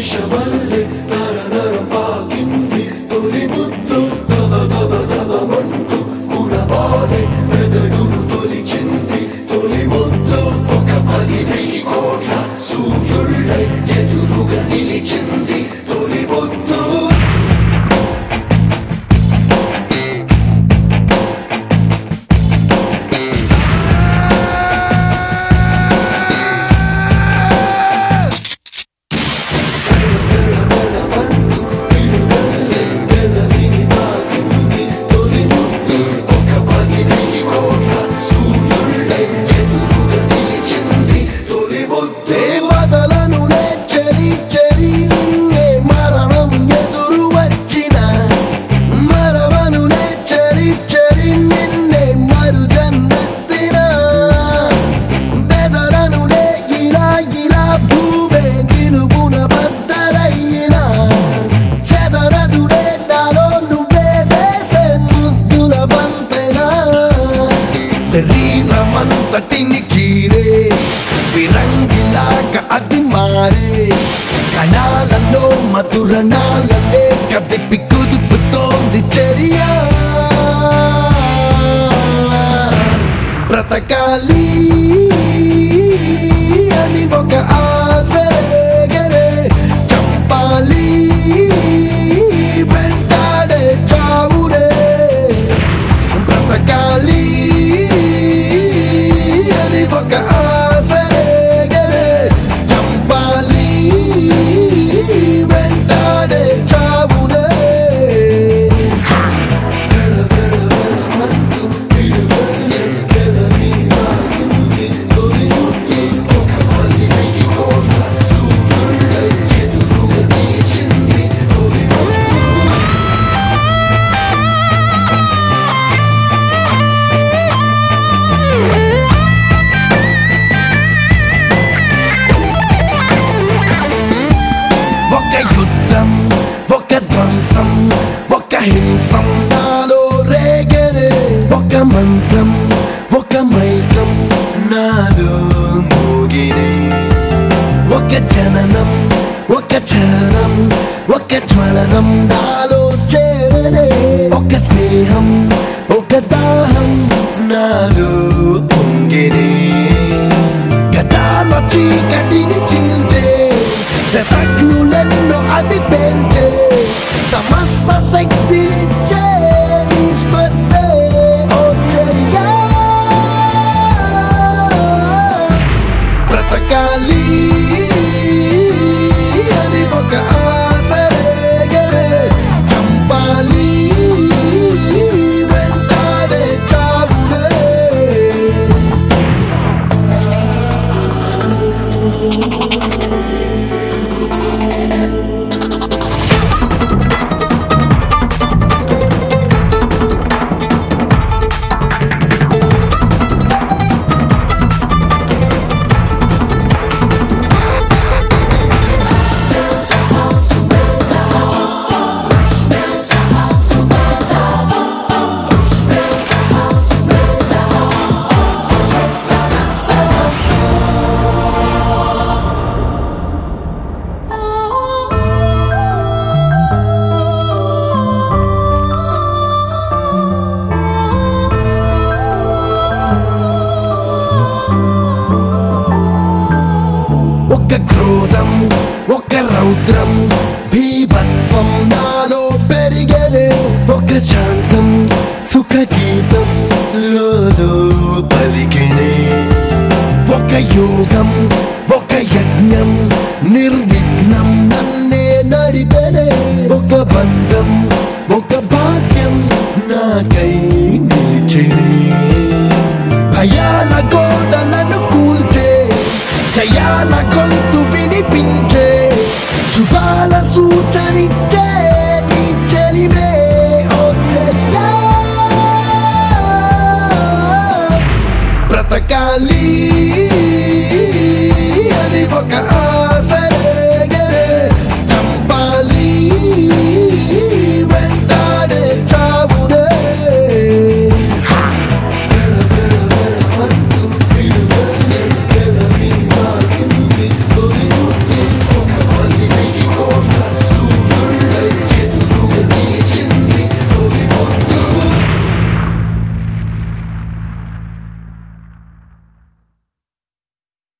విషమల్లె నర నరం పాకింది తొలి ముద్దు దబ దబ దబమంటూ కుడబాలే మెదడును తొలిచింది తొలి ముద్దు ఒక పది వెయ్యి కోట్ల సూర్యుళ్ళై ఎదురుగా నిలిచింది తొలి ముద్దు పెదవిని తాకింది తొలి ముద్దు ఒక పది వెయ్యి కోట్ల సూర్యుళ్ళై ఎదురుగా నిలిచింది తొలి ముద్దు వదలను చెరి చెరి నిన్నే మరణం ఎదురు వచ్చిన మరవను చెరి చెరి నిన్నే మరు జన్మెత్తిన బెదరను ఇలా ఇలా భూమే నిలుగున బద్దలయ్యిన చెదరదుడే నాలో నువ్వే వేసే ముద్దుల బంతెనా శరీరమంతటిని చీరే విరంగిలాగా అది మారే కణాలలో మధుర నాలనే కదిపి కుదుపుతోంది చర్య బ్రతకాలి అని ఒక ఆశ రేగరే చంపాలి వెంటాడే చావుడే బ్రతకాలి అని ఒక ఆశ రేగరే చంపాలి వెంటాడే చావుడే ఒక యుద్ధం ఒక ధ్వంసం ఒక హింసం నాలో రేగరే ఒక మంత్రం ఒక మైకం నాలో మోగిరే ఒక జననం ఒక చలనం ఒక జ్వలనం నాలో చేరనే ఒక స్నేహం ఒక దాహం నాలో పొంగిరే గతాల చీకటిని చీల్చే శతజ్ఞులెన్నో అది పేల్చే సమస్త శక్తి స్పర్శే ఓ చర్య బ్రతకాలి అది ఒక ఆశ రేగరే చంపాలి వెంటాడే చావుడే ఒక క్రోధం ఒక రౌద్రం భీభత్సం నాలో పెరిగేదే ఒక శాంతం సుఖ గీతం లోలో పలికినే ఒక యోగం